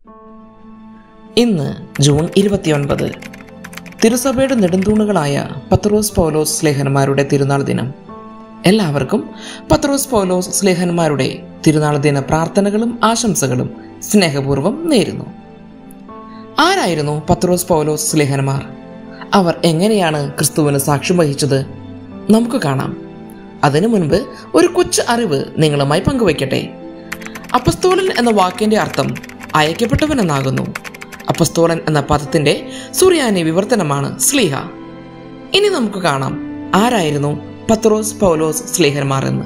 ഇന്ന് ജൂൺ ഇരുപത്തിയൊൻപത് തിരുസഭയുടെ നെടുന്തൂണുകളായ പത്രോസ് പൗലോസ് സ്ലേഹന്മാരുടെ തിരുനാൾ ദിനം എല്ലാവർക്കും പത്രോസ് പൗലോസ് സ്ലേഹന്മാരുടെ തിരുനാൾ ദിന പ്രാർത്ഥനകളും ആശംസകളും സ്നേഹപൂർവ്വം നേരുന്നു ആരായിരുന്നു പത്രോസ് പൗലോസ് സ്ലേഹന്മാർ അവർ എങ്ങനെയാണ് ക്രിസ്തുവിന് സാക്ഷ്യം വഹിച്ചത് നമുക്ക് കാണാം അതിനു മുൻപ് ഒരു കൊച്ചു അറിവ് നിങ്ങളുമായി പങ്കുവയ്ക്കട്ടെ അപ്പസ്തോലൻ എന്ന വാക്കിന്റെ അർത്ഥം അയക്കപ്പെട്ടവൻ എന്നാകുന്നു അപ്പസ്തോലൻ എന്ന പദത്തിന്റെ സുറിയാനി വിവർത്തനമാണ് സ്ലീഹ ഇനി നമുക്ക് കാണാം ആരായിരുന്നു പത്രോസ് പൗലോസ് സ്ലേഹന്മാർ എന്ന്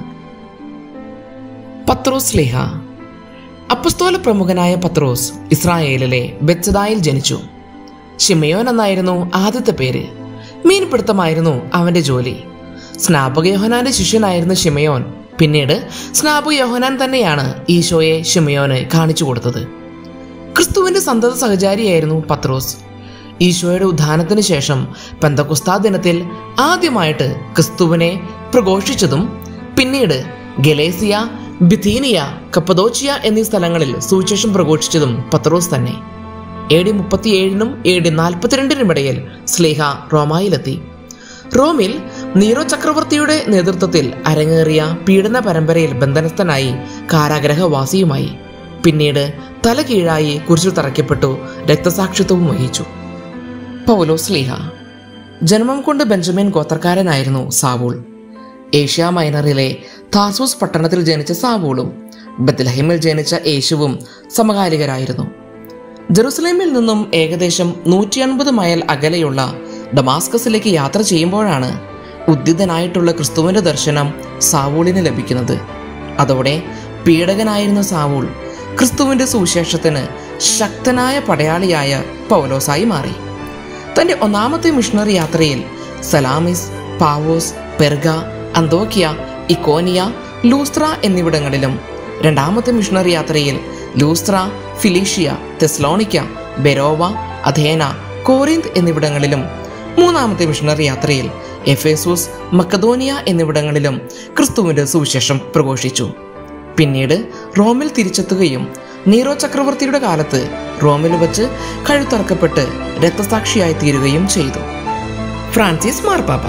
പത്രോസ് സ്ലേഹ അപ്പസ്തോല പ്രമുഖനായ പത്രോസ് ഇസ്രായേലിലെ ബെച്ചദായിൽ ജനിച്ചു ഷിമയോൻ എന്നായിരുന്നു ആദ്യത്തെ പേര് മീൻപിടുത്തമായിരുന്നു അവന്റെ ജോലി സ്നാപക യോഹനാന്റെ ശിഷ്യനായിരുന്ന ഷിമയോൻ പിന്നീട് സ്നാപക യോഹനാൻ തന്നെയാണ് ഈശോയെ ഷിമയോന് കാണിച്ചു കൊടുത്തത് ക്രിസ്തുവിന്റെ സന്തത സഹചാരിയായിരുന്നു പത്രോസ് ഈശോയുടെ ഉദ്ധാനത്തിന് ശേഷം പെന്തകുസ്താ ദിനത്തിൽ ആദ്യമായിട്ട് ക്രിസ്തുവിനെ പ്രഘോഷിച്ചതും പിന്നീട് ഗലേസിയ ബിഥീനിയ കപ്പദോച്ചിയ എന്നീ സ്ഥലങ്ങളിൽ സുവിശേഷം പ്രഘോഷിച്ചതും പത്രോസ് തന്നെ എ ഡി മുപ്പത്തിയേഴിനും എ ഡി നാൽപ്പത്തിരണ്ടിനും ഇടയിൽ സ്ലേഹ റോമായിലെത്തി റോമിൽ നീറോ ചക്രവർത്തിയുടെ നേതൃത്വത്തിൽ അരങ്ങേറിയ പീഡന പരമ്പരയിൽ ബന്ധനസ്ഥനായി കാരാഗ്രഹവാസിയുമായി പിന്നീട് തല കീഴായി കുരിശിൽ തറയ്ക്കപ്പെട്ടു രക്തസാക്ഷിത്വവും വഹിച്ചു പൗലോസ് ലീഹ ജന്മം കൊണ്ട് ബെഞ്ചമിൻ ഗോത്രക്കാരനായിരുന്നു സാവൂൾ ഏഷ്യ മൈനറിലെ താസൂസ് പട്ടണത്തിൽ ജനിച്ച സാവൂളും ബത്ലഹേമിൽ ജനിച്ച യേശുവും സമകാലികരായിരുന്നു ജെറുസലേമിൽ നിന്നും ഏകദേശം നൂറ്റി അൻപത് മൈൽ അകലെയുള്ള ഡമാസ്കസിലേക്ക് യാത്ര ചെയ്യുമ്പോഴാണ് ഉദ്ധിതനായിട്ടുള്ള ക്രിസ്തുവിന്റെ ദർശനം സാവൂളിന് ലഭിക്കുന്നത് അതോടെ പീഡകനായിരുന്ന സാവൂൾ ക്രിസ്തുവിന്റെ സുവിശേഷത്തിന് ശക്തനായ പടയാളിയായ പൗലോസായി മാറി തന്റെ ഒന്നാമത്തെ മിഷണറി യാത്രയിൽ സലാമിസ് പാവോസ് പെർഗ അന്തോക്കിയ ഇക്കോനിയ ലൂസ്ത്ര എന്നിവിടങ്ങളിലും രണ്ടാമത്തെ മിഷണറി യാത്രയിൽ ലൂസ്ത്ര ഫിലീഷ്യ തെസ്ലോണിക്ക ബെരോവ അഥേന കോറിന്ത് എന്നിവിടങ്ങളിലും മൂന്നാമത്തെ മിഷണറി യാത്രയിൽ എഫേസൂസ് മക്കദോനിയ എന്നിവിടങ്ങളിലും ക്രിസ്തുവിന്റെ സുവിശേഷം പ്രഘോഷിച്ചു പിന്നീട് റോമിൽ തിരിച്ചെത്തുകയും നീറോ ചക്രവർത്തിയുടെ കാലത്ത് റോമിൽ വച്ച് കഴുത്തറക്കപ്പെട്ട് രക്തസാക്ഷിയായി തീരുകയും ചെയ്തു ഫ്രാൻസിസ് മാർപ്പാപ്പ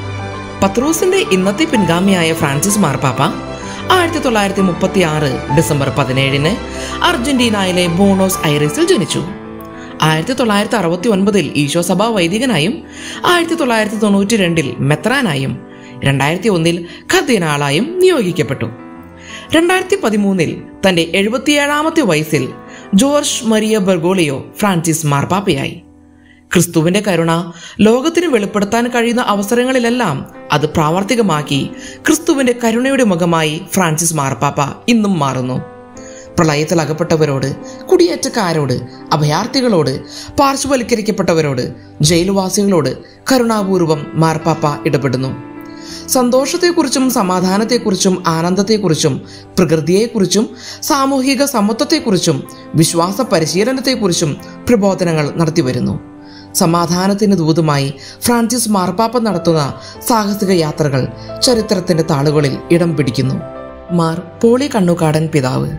പത്രോസിന്റെ ഇന്നത്തെ പിൻഗാമിയായ ഫ്രാൻസിസ് മാർപ്പാപ്പ ആയിരത്തി തൊള്ളായിരത്തി മുപ്പത്തി ആറ് ഡിസംബർ പതിനേഴിന് അർജന്റീനയിലെ ബോണോസ് ഐറിസിൽ ജനിച്ചു ആയിരത്തി തൊള്ളായിരത്തി അറുപത്തി ഒൻപതിൽ ഈശോ സഭാ വൈദികനായും ആയിരത്തി തൊള്ളായിരത്തി തൊണ്ണൂറ്റി രണ്ടിൽ മെത്രാനായും രണ്ടായിരത്തി ഒന്നിൽ ഖദ്യനാളായും നിയോഗിക്കപ്പെട്ടു രണ്ടായിരത്തി പതിമൂന്നിൽ തന്റെ എഴുപത്തിയേഴാമത്തെ വയസ്സിൽ ജോർജ് മരിയ ബെർഗോളിയോ ഫ്രാൻസിസ് മാർപ്പാപ്പയായി ക്രിസ്തുവിന്റെ കരുണ ലോകത്തിന് വെളിപ്പെടുത്താൻ കഴിയുന്ന അവസരങ്ങളിലെല്ലാം അത് പ്രാവർത്തികമാക്കി ക്രിസ്തുവിന്റെ കരുണയുടെ മുഖമായി ഫ്രാൻസിസ് മാർപ്പാപ്പ ഇന്നും മാറുന്നു പ്രളയത്തിൽ അകപ്പെട്ടവരോട് കുടിയേറ്റക്കാരോട് അഭയാർത്ഥികളോട് പാർശ്വവൽക്കരിക്കപ്പെട്ടവരോട് ജയിൽവാസികളോട് കരുണാപൂർവം മാർപ്പാപ്പ ഇടപെടുന്നു സന്തോഷത്തെക്കുറിച്ചും സമാധാനത്തെക്കുറിച്ചും ആനന്ദത്തെക്കുറിച്ചും പ്രകൃതിയെക്കുറിച്ചും സാമൂഹിക സമത്വത്തെക്കുറിച്ചും വിശ്വാസ പരിശീലനത്തെക്കുറിച്ചും പ്രബോധനങ്ങൾ നടത്തിവരുന്നു സമാധാനത്തിന് ദൂതുമായി ഫ്രാൻസിസ് മാർപ്പാപ്പ നടത്തുന്ന സാഹസിക യാത്രകൾ ചരിത്രത്തിന്റെ താളുകളിൽ ഇടം പിടിക്കുന്നു മാർ പോളി കണ്ണുകാടൻ പിതാവ്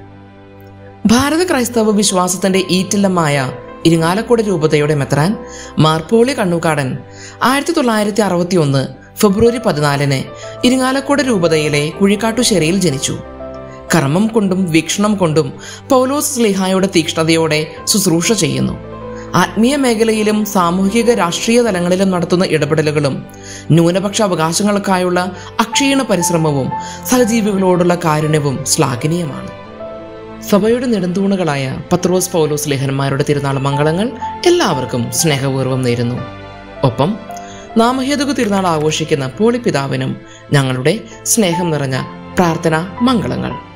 ഭാരത ക്രൈസ്തവ വിശ്വാസത്തിന്റെ ഈറ്റില്ലമായ ഇരിങ്ങാലക്കുട രൂപതയുടെ മെത്രാൻ മാർപ്പോളി കണ്ണുകാടൻ ആയിരത്തി തൊള്ളായിരത്തി അറുപത്തി ഒന്ന് ഫെബ്രുവരി പതിനാലിന് ഇരിങ്ങാലക്കുട രൂപതയിലെ കുഴിക്കാട്ടുശ്ശേരിയിൽ ജനിച്ചു കർമ്മം കൊണ്ടും വീക്ഷണം കൊണ്ടും പൗലോസ് സ്ലിഹായുടെ തീക്ഷ്ണതയോടെ ശുശ്രൂഷ ചെയ്യുന്നു ആത്മീയ മേഖലയിലും സാമൂഹിക രാഷ്ട്രീയ തലങ്ങളിലും നടത്തുന്ന ഇടപെടലുകളും ന്യൂനപക്ഷ അവകാശങ്ങൾക്കായുള്ള അക്ഷീണ പരിശ്രമവും സഹജീവികളോടുള്ള കാരുണ്യവും ശ്ലാഘനീയമാണ് സഭയുടെ നെടുന്തൂണുകളായ പത്രോസ് പൗലോസ് ലേഖന്മാരുടെ തിരുനാൾ മംഗളങ്ങൾ എല്ലാവർക്കും സ്നേഹപൂർവ്വം നേരുന്നു ഒപ്പം നാമഹേതുക തിരുനാൾ ആഘോഷിക്കുന്ന പോളിപിതാവിനും ഞങ്ങളുടെ സ്നേഹം നിറഞ്ഞ പ്രാർത്ഥന മംഗളങ്ങൾ